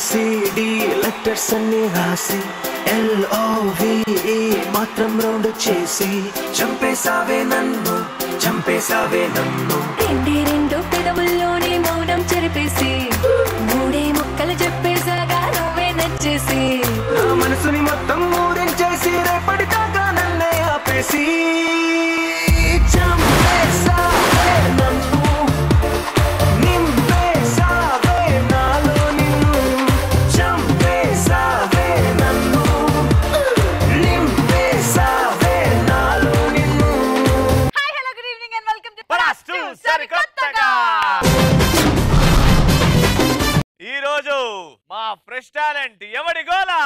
A B C D letters అన్ని రాసి L O V E మాత్రం రౌండ్ చేసి చంపేసావే నన్ను చంపేసావే నన్ను రెండే రెండు పెదవుల్లోనే మౌనం చెరిపేసి మూడే ముక్కలు చెప్పేసాగా నువ్వే నచ్చేసి నా మనసుని మొత్తం ఊరించేసి రేపటి దాకా నన్నే ఆపేసి చంపేసావే నన్ను నింపేసావే నాలో నిన్ను చంపేసావే నన్ను నింపేసావే నాలో నిన్ను hi hello good evening and welcome to పరాస్తు సరికొత్తగా ఈ రోజు మా ఫ్రెష్ టాలెంట్ ఎవడి గోలా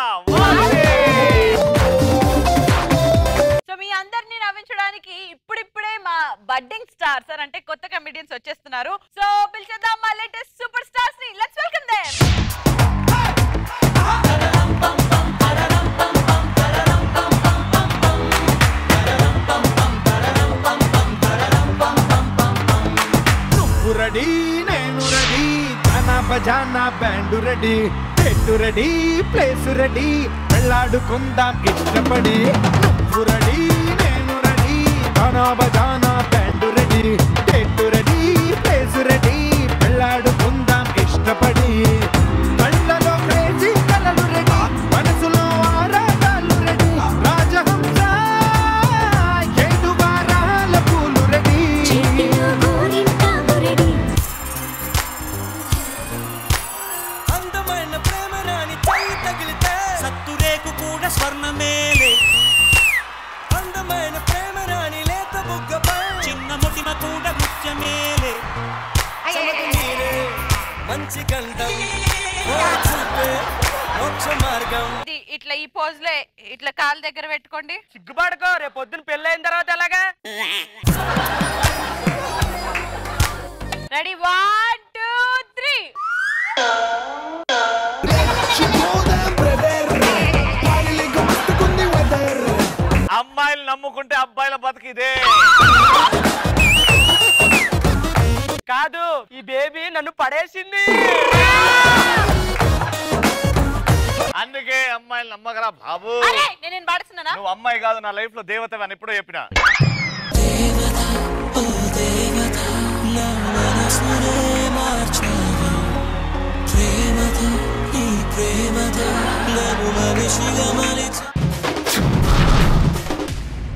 సో మీ అందరినీ నవ్వించడానికి ఇప్పుడిప్పుడే మా బడ్డింగ్ స్టార్స్ అని అంటే కొత్త కమెడియన్స్ వచ్చేస్తున్నారు సో పిలిచేద్దాం మా లేటెస్ట్ సూపర్ స్టార్స్ ని లెట్స్ వెల్కమ్ దెమ్ నువ్వు రెడీ నేను రెడీ జానా బజానా బ్యాండ్ రెడీ చెట్టు రెడీ ప్లేస్ రెడీ వెళ్ళాడుకుందాం ఇష్టపడి నువ్వు రెడీ నేను రెడీ జానా బజానా బ్యాండ్ రెడీ చెట్టు రెడీ ప్లేస్ రెడీ వెళ్ళాడుకుందాం ఇష్టపడి కళ్ళలో క్రేజీ కలలు రెడీ మనసులో ఆరాటాలు రెడీ రాజహంస ఏడు వారాల పూలు రెడీ చేతిలో గోరింటాకు రెడీ అందమైన ప్రేమ రాణి చెయ్యి తగిలితే సత్తురేకు కూడా స్వర్ణమేలే అందమైన ప్రేమ రాణి లేత బుగ్గపై చిన్న ముటిమ కూడా ముత్యమేలే చెమట నీరే మంచి గంధం ఓ చూపే మోక్ష మార్గం ఇది ఇట్లా ఈ పోజ్ లో ఇట్లా కాలు దగ్గర పెట్టుకోండి సిగ్గుపడుకో రేపు పొద్దున పెళ్ళైన తర్వాత ఎలాగా రెడీ వన్ టూ త్రీ అమ్మాయిలు నమ్ముకుంటే అబ్బాయిల బతికిదే కాదు ఈ బేబీ నన్ను పడేసింది అందుకే అమ్మాయిలు నమ్మగరా బాబు అరే నేను నేను పాడుతున్నానా నువ్వు అమ్మాయి కాదు నా లైఫ్ లో దేవత అని ఎప్పుడో చెప్పిన నా మనసునే మార్చావా ప్రేమతో నీ ప్రేమతో నన్ను మనిషిగా మలిచా